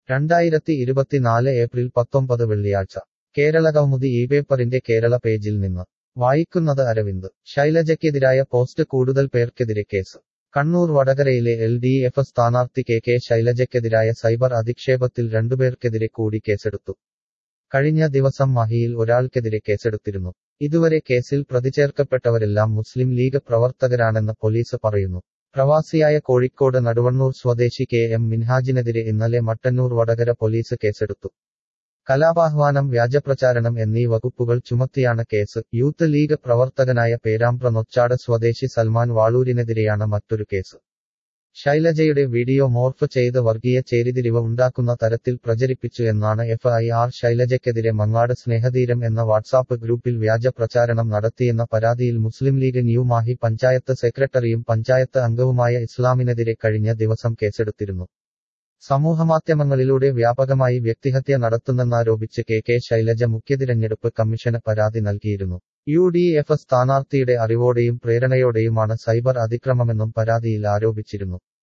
രണ്ടായിരത്തി ഇരുപത്തിനാല് ഏപ്രിൽ പത്തൊമ്പത് വെള്ളിയാഴ്ച കേരള കൗമുദി ഈ പേപ്പറിന്റെ കേരള പേജിൽ നിന്ന് വായിക്കുന്നത് അരവിന്ദ് ശൈലജയ്ക്കെതിരായ പോസ്റ്റ് കൂടുതൽ പേർക്കെതിരെ കേസ് കണ്ണൂർ വടകരയിലെ എൽ ഡി എഫ് സ്ഥാനാർത്ഥി കെ കെ ശൈലജയ്ക്കെതിരായ സൈബർ അധിക്ഷേപത്തിൽ രണ്ടുപേർക്കെതിരെ കൂടി കേസെടുത്തു കഴിഞ്ഞ ദിവസം മഹിയിൽ ഒരാൾക്കെതിരെ കേസെടുത്തിരുന്നു ഇതുവരെ കേസിൽ പ്രതിചേർക്കപ്പെട്ടവരെല്ലാം മുസ്ലിം ലീഗ് പ്രവർത്തകരാണെന്ന് പോലീസ് പറയുന്നു പ്രവാസിയായ കോഴിക്കോട് നടുവണ്ണൂർ സ്വദേശി കെ എം മിൻഹാജിനെതിരെ ഇന്നലെ മട്ടന്നൂർ വടകര പോലീസ് കേസെടുത്തു കലാപാഹ്വാനം വ്യാജപ്രചാരണം എന്നീ വകുപ്പുകൾ ചുമത്തിയാണ് കേസ് യൂത്ത് ലീഗ് പ്രവർത്തകനായ പേരാമ്പ്ര നൊച്ചാട് സ്വദേശി സൽമാൻ വാളൂരിനെതിരെയാണ് മറ്റൊരു കേസ് ശൈലജയുടെ വീഡിയോ മോർഫ് ചെയ്ത് വർഗീയ ചേരിതിരിവ് ഉണ്ടാക്കുന്ന തരത്തിൽ പ്രചരിപ്പിച്ചു എന്നാണ് എഫ് ഐ ആർ ശൈലജയ്ക്കെതിരെ മങ്ങാട് സ്നേഹതീരം എന്ന വാട്സാപ്പ് ഗ്രൂപ്പിൽ വ്യാജ പ്രചാരണം നടത്തിയെന്ന പരാതിയിൽ Muslim League New Mahe panchayat സെക്രട്ടറിയും പഞ്ചായത്ത് അംഗവുമായ ഇസ്ലാമിനെതിരെ കഴിഞ്ഞ ദിവസം കേസെടുത്തിരുന്നു സമൂഹമാധ്യമങ്ങളിലൂടെ വ്യാപകമായി വ്യക്തിഹത്യ നടത്തുന്നെന്നാരോപിച്ച് കെ കെ ശൈലജ മുഖ്യതിരഞ്ഞെടുപ്പ് കമ്മീഷന് പരാതി നൽകിയിരുന്നു യു ഡി എഫ് സ്ഥാനാർത്ഥിയുടെ അറിവോടെയും പ്രേരണയോടെയുമാണ് സൈബർ അതിക്രമമെന്നും പരാതിയിൽ ആരോപിച്ചിരുന്നു